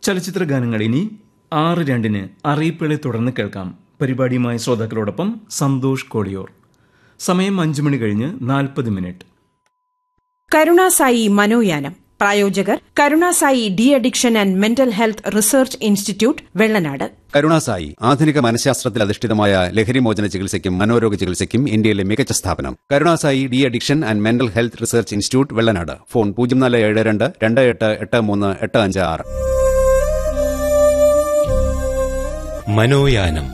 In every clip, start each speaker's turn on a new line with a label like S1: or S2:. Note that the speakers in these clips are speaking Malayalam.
S1: ചലച്ചിത്ര ഗാനങ്ങൾ ഇനി ആറ് രണ്ടിന് അറിയിപ്പുകളെ തുടർന്ന് കേൾക്കാം പരിപാടിയുമായി ശ്രോതാക്കളോടൊപ്പം സന്തോഷ് കോളിയോർ സമയം അഞ്ചു മണി കഴിഞ്ഞ് നാൽപ്പത് മിനിറ്റ്
S2: കരുണാസായി മനോയാനം പ്രായോജകർ Karunasai de addiction and mental health research institute Vellanad
S3: Karunasai ആധുനിക മനഃശാസ്ത്രത്തിൽ അധിഷ്ഠിതമായ ലഹരിമോചന ചികിത്സയ്ക്കും മനോരോഗ ചികിത്സയ്ക്കും ഇന്ത്യയിലെ മികച്ച സ്ഥാപനം Karunasai de addiction and mental health research institute Vellanad phone പൂജ്യം നാല് ഏഴ് രണ്ട് രണ്ട് എട്ട് എട്ട് മൂന്ന് എട്ട് അഞ്ച് ആറ്
S4: മനോയാനം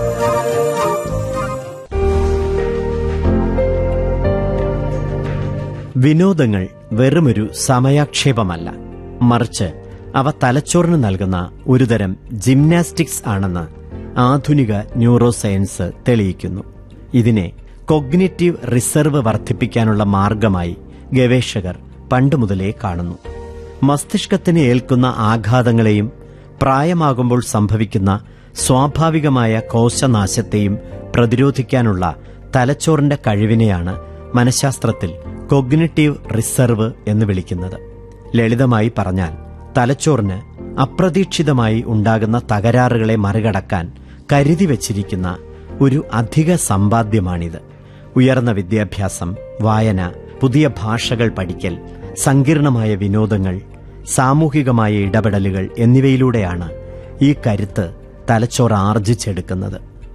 S5: വിനോദങ്ങൾ വെറുമൊരു സമയാക്ഷേപമല്ല മറിച്ച് അവ തലച്ചോറിന് നൽകുന്ന ഒരുതരം ജിംനാസ്റ്റിക്സ് ആണെന്ന് ആധുനിക ന്യൂറോ സയൻസ് തെളിയിക്കുന്നു ഇതിനെ കൊഗ്നിറ്റീവ് റിസർവ് വർദ്ധിപ്പിക്കാനുള്ള മാർഗമായി ഗവേഷകർ പണ്ടുമുതലേ കാണുന്നു മസ്തിഷ്കത്തിന് ഏൽക്കുന്ന ആഘാതങ്ങളെയും പ്രായമാകുമ്പോൾ സംഭവിക്കുന്ന സ്വാഭാവികമായ കോശനാശത്തെയും പ്രതിരോധിക്കാനുള്ള തലച്ചോറിന്റെ കഴിവിനെയാണ് മനഃശാസ്ത്രത്തിൽ കൊഗ്നിറ്റീവ് റിസർവ് എന്ന് വിളിക്കുന്നത് ലളിതമായി പറഞ്ഞാൽ തലച്ചോറിന് അപ്രതീക്ഷിതമായി ഉണ്ടാകുന്ന തകരാറുകളെ മറികടക്കാൻ കരുതി വച്ചിരിക്കുന്ന ഒരു അധിക സമ്പാദ്യമാണിത് ഉയർന്ന വിദ്യാഭ്യാസം വായന പുതിയ ഭാഷകൾ പഠിക്കൽ സങ്കീർണമായ വിനോദങ്ങൾ സാമൂഹികമായ ഇടപെടലുകൾ എന്നിവയിലൂടെയാണ് ഈ കരുത്ത് തലച്ചോറ് ആർജിച്ചെടുക്കുന്നത്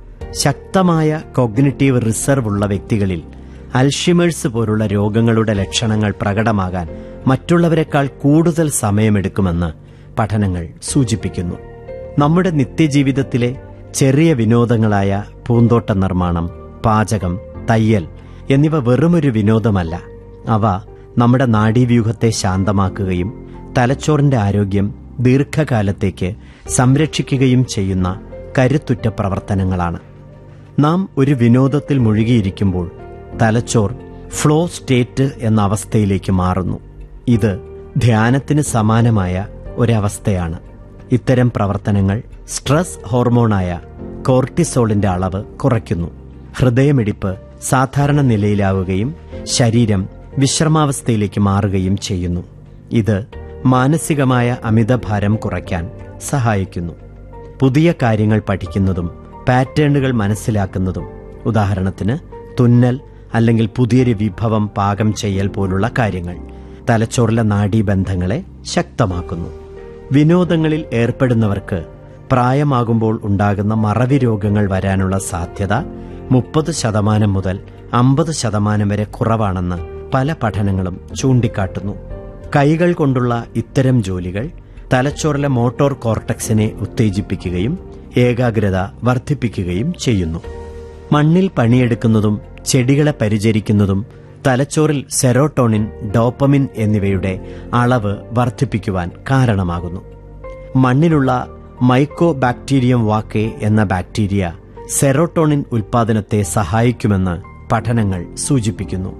S5: ശക്തമായ കൊഗ്നിറ്റീവ് റിസർവ് ഉള്ള വ്യക്തികളിൽ അൽഷിമേഴ്സ് പോലുള്ള രോഗങ്ങളുടെ ലക്ഷണങ്ങൾ പ്രകടമാകാൻ മറ്റുള്ളവരെക്കാൾ കൂടുതൽ സമയമെടുക്കുമെന്ന് പഠനങ്ങൾ സൂചിപ്പിക്കുന്നു നമ്മുടെ നിത്യജീവിതത്തിലെ ചെറിയ വിനോദങ്ങളായ പൂന്തോട്ട നിർമ്മാണം പാചകം തയ്യൽ എന്നിവ വെറുമൊരു വിനോദമല്ല അവ നമ്മുടെ നാഡീവ്യൂഹത്തെ ശാന്തമാക്കുകയും തലച്ചോറിന്റെ ആരോഗ്യം ദീർഘകാലത്തേക്ക് സംരക്ഷിക്കുകയും ചെയ്യുന്ന കരുത്തുറ്റ പ്രവർത്തനങ്ങളാണ് നാം ഒരു വിനോദത്തിൽ മുഴുകിയിരിക്കുമ്പോൾ തലച്ചോർ ഫ്ലോ സ്റ്റേറ്റ് എന്ന അവസ്ഥയിലേക്ക് മാറുന്നു ഇത് ധ്യാനത്തിന് സമാനമായ ഒരവസ്ഥയാണ് ഇത്തരം പ്രവർത്തനങ്ങൾ സ്ട്രെസ് ഹോർമോണായ കോർട്ടിസോളിന്റെ അളവ് കുറയ്ക്കുന്നു ഹൃദയമിടിപ്പ് സാധാരണ നിലയിലാവുകയും ശരീരം വിശ്രമാവസ്ഥയിലേക്ക് മാറുകയും ചെയ്യുന്നു ഇത് മാനസികമായ അമിതഭാരം കുറയ്ക്കാൻ സഹായിക്കുന്നു പുതിയ കാര്യങ്ങൾ പഠിക്കുന്നതും പാറ്റേണുകൾ മനസ്സിലാക്കുന്നതും ഉദാഹരണത്തിന് തുന്നൽ അല്ലെങ്കിൽ പുതിയൊരു വിഭവം പാകം ചെയ്യൽ പോലുള്ള കാര്യങ്ങൾ തലച്ചോറിലെ നാഡീബന്ധങ്ങളെ ശക്തമാക്കുന്നു വിനോദങ്ങളിൽ ഏർപ്പെടുന്നവർക്ക് പ്രായമാകുമ്പോൾ ഉണ്ടാകുന്ന മറവി രോഗങ്ങൾ വരാനുള്ള സാധ്യത മുപ്പത് ശതമാനം മുതൽ അമ്പത് ശതമാനം വരെ കുറവാണെന്ന് പല പഠനങ്ങളും ചൂണ്ടിക്കാട്ടുന്നു കൈകൾ കൊണ്ടുള്ള ഇത്തരം ജോലികൾ തലച്ചോറിലെ മോട്ടോർ കോർട്ടക്സിനെ ഉത്തേജിപ്പിക്കുകയും ഏകാഗ്രത വർദ്ധിപ്പിക്കുകയും ചെയ്യുന്നു മണ്ണിൽ പണിയെടുക്കുന്നതും ചെടികളെ പരിചരിക്കുന്നതും തലച്ചോറിൽ സെറോട്ടോണിൻ ഡോപ്പമിൻ എന്നിവയുടെ അളവ് വർദ്ധിപ്പിക്കുവാൻ കാരണമാകുന്നു മണ്ണിലുള്ള മൈക്കോ ബാക്ടീരിയം വാക്കെ എന്ന ബാക്ടീരിയ സെറോട്ടോണിൻ ഉൽപാദനത്തെ സഹായിക്കുമെന്ന് പഠനങ്ങൾ സൂചിപ്പിക്കുന്നു